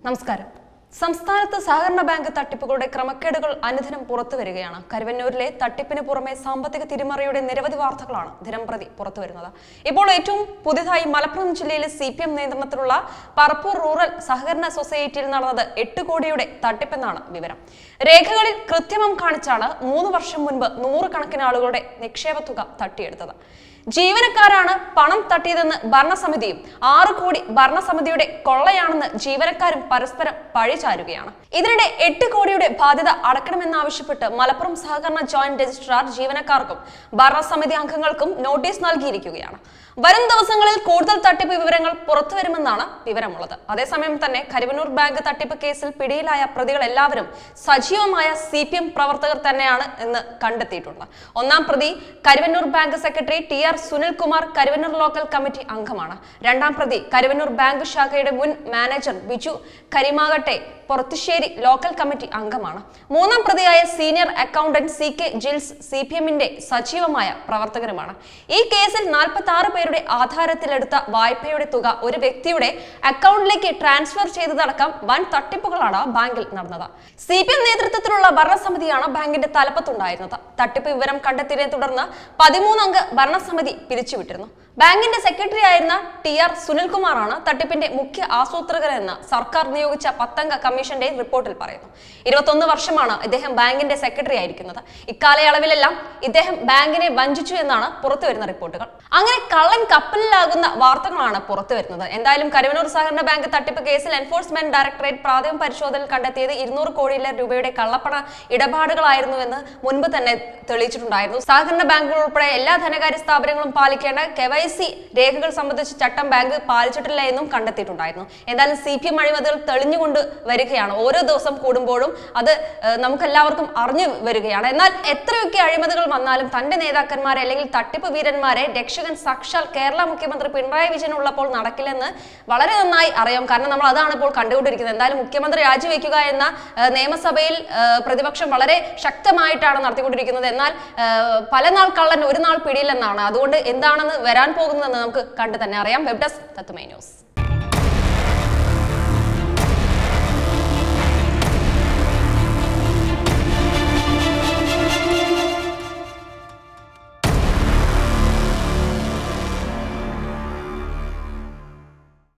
നമസ്കാരം സംസ്ഥാനത്ത് സഹകരണ ബാങ്ക് തട്ടിപ്പുകളുടെ ക്രമക്കേടുകൾ അനുദിനം പുറത്തു വരികയാണ് കരുവന്നൂരിലെ തട്ടിപ്പിന് പുറമെ സാമ്പത്തിക തിരിമറിയുടെ നിരവധി വാർത്തകളാണ് ദിനംപ്രതി പുറത്തുവരുന്നത് ഇപ്പോൾ ഏറ്റവും പുതിയതായി മലപ്പുറം ജില്ലയിലെ സി പി എം നിയന്ത്രണത്തിലുള്ള പറപ്പൂർ റൂറൽ സഹകരണ സൊസൈറ്റിയിൽ നടന്നത് എട്ട് കോടിയുടെ തട്ടിപ്പെന്നാണ് വിവരം രേഖകളിൽ കൃത്രിമം കാണിച്ചാണ് മൂന്ന് വർഷം മുൻപ് നൂറുകണക്കിന് ആളുകളുടെ നിക്ഷേപ തുക തട്ടിയെടുത്തത് ജീവനക്കാരാണ് പണം തട്ടിയതെന്ന് ഭരണസമിതിയും ആറ് കോടി ഭരണസമിതിയുടെ കൊള്ളയാണെന്ന് ജീവനക്കാരും പരസ്പരം പഴിചാരുകയാണ് ഇതിനിടെ എട്ട് കോടിയുടെ ബാധ്യത അടക്കണമെന്നാവശ്യപ്പെട്ട് മലപ്പുറം സഹകരണ ജോയിന്റ് രജിസ്ട്രാർ ജീവനക്കാർക്കും ഭരണസമിതി അംഗങ്ങൾക്കും നോട്ടീസ് നൽകിയിരിക്കുകയാണ് വരും ദിവസങ്ങളിൽ കൂടുതൽ തട്ടിപ്പ് വിവരങ്ങൾ പുറത്തുവരുമെന്നാണ് വിവരമുള്ളത് അതേസമയം തന്നെ കരുവന്നൂർ ബാങ്ക് തട്ടിപ്പ് കേസിൽ പിടിയിലായ പ്രതികൾ എല്ലാവരും സജീവമായ സി പി എം പ്രവർത്തകർ തന്നെയാണ് എന്ന് കണ്ടെത്തിയിട്ടുണ്ട് ഒന്നാം പ്രതി Karuvannur bank secretary T R Sunilkumar Karuvannur local committee അംഗമാണ് രണ്ടാം പ്രതി കരുവന്നൂർ ബാങ്ക് ശാഖയുടെ മുൻ മാനേജർ ബിജു കരിമാകട്ടെ പൊറത്തുശ്ശേരി ലോക്കൽ കമ്മിറ്റി അംഗമാണ് മൂന്നാം പ്രതിയായ senior accountant C K Jils C P എമ്മിന്റെ സജീവമായ പ്രവർത്തകരുമാണ് ഈ കേസിൽ നാൽപ്പത്തി ആറ് പേരുടെ ആധാരത്തിലെടുത്ത വായ്പയുടെ തുക ഒരു വ്യക്തിയുടെ അക്കൗണ്ടിലേക്ക് ട്രാൻസ്ഫർ ചെയ്തതടക്കം വൻ തട്ടിപ്പുകളാണ് ബാങ്കിൽ നടന്നത് സി പി എം നേതൃത്വത്തിലുള്ള ഭരണസമിതിയാണ് ബാങ്കിന്റെ തലപ്പത്തുണ്ടായിരുന്നത് തട്ടിപ്പ് വിവരം കണ്ടെത്തിയതിനെ തുടർന്ന് പതിമൂന്നംഗ ഭരണസമിതി പിരിച്ചുവിട്ടിരുന്നു ബാങ്കിന്റെ സെക്രട്ടറി ആയിരുന്ന ടി ആർ സുനിൽകുമാറാണ് തട്ടിപ്പിന്റെ മുഖ്യ ആസൂത്രകരെന്ന് സർക്കാർ നിയോഗിച്ച പത്തംഗ കമ്മീഷന്റെ റിപ്പോർട്ടിൽ പറയുന്നു ഇരുപത്തൊന്ന് വർഷമാണ് ഇദ്ദേഹം ബാങ്കിന്റെ സെക്രട്ടറി ആയിരിക്കുന്നത് ഇക്കാലയളവിലെല്ലാം ഇദ്ദേഹം ബാങ്കിനെ വഞ്ചിച്ചു എന്നാണ് പുറത്തുവരുന്ന റിപ്പോർട്ടുകൾ അങ്ങനെ കള്ളൻ കപ്പലിലാകുന്ന വാർത്തകളാണ് പുറത്തുവരുന്നത് എന്തായാലും കരുവനൂർ സഹകരണ ബാങ്ക് തട്ടിപ്പ് കേസിൽ എൻഫോഴ്സ്മെന്റ് ഡയറക്ടറേറ്റ് പ്രാഥമിക പരിശോധനയിൽ കണ്ടെത്തിയത് ഇരുന്നൂറ് കോടിയിലെ രൂപയുടെ കള്ളപ്പണ ഇടപാടുകളായിരുന്നുവെന്ന് മുൻപ് തന്നെ തെളിയിച്ചിട്ടുണ്ടായിരുന്നു സഹകരണ ബാങ്കുകൾ ഉൾപ്പെടെ എല്ലാ ധനകാര്യ സ്ഥാപനങ്ങളും പാലിക്കേണ്ട കെവൈസി രേഖകൾ സംബന്ധിച്ച് ചട്ടം ബാങ്ക് പാലിച്ചിട്ടില്ല എന്നും കണ്ടെത്തിയിട്ടുണ്ടായിരുന്നു എന്തായാലും സി പി എം അഴിമതികൾ തെളിഞ്ഞുകൊണ്ട് വരികയാണ് ഓരോ ദിവസം കൂടുമ്പോഴും അത് ഏഹ്, നമുക്കെല്ലാവർക്കും അറിഞ്ഞു വരികയാണ് എന്നാൽ എത്രയൊക്കെ അഴിമതികൾ വന്നാലും തന്റെ നേതാക്കന്മാരെ അല്ലെങ്കിൽ തട്ടിപ്പ് വീരന്മാരെ രക്ഷകൻ സാക്ഷാൽ കേരള മുഖ്യമന്ത്രി പിണറായി വിജയൻ ഉള്ളപ്പോൾ നടക്കില്ലെന്ന് വളരെ നന്നായി അറിയാം കാരണം നമ്മൾ അതാണ് ഇപ്പോൾ കണ്ടുകൊണ്ടിരിക്കുന്നത് എന്തായാലും മുഖ്യമന്ത്രി രാജിവെക്കുക എന്ന ഏഹ്, നിയമസഭയിൽ ഏഹ്, പ്രതിപക്ഷം വളരെ ശക്തമായിട്ടാണ് നടത്തിക്കൊണ്ടിരിക്കുന്നത് എന്നാൽ ഏഹ്, പല നാൾ കള്ളൻ ഒരു നാൾ പിടിയില്ലെന്നാണ് അതുകൊണ്ട് എന്താണെന്ന് വരാൻ പോകുന്നതെന്ന് നമുക്ക് കണ്ടു തന്നെ അറിയാം വെബ് ഡെസ്ക് തത്തുമൈ ന്യൂസ്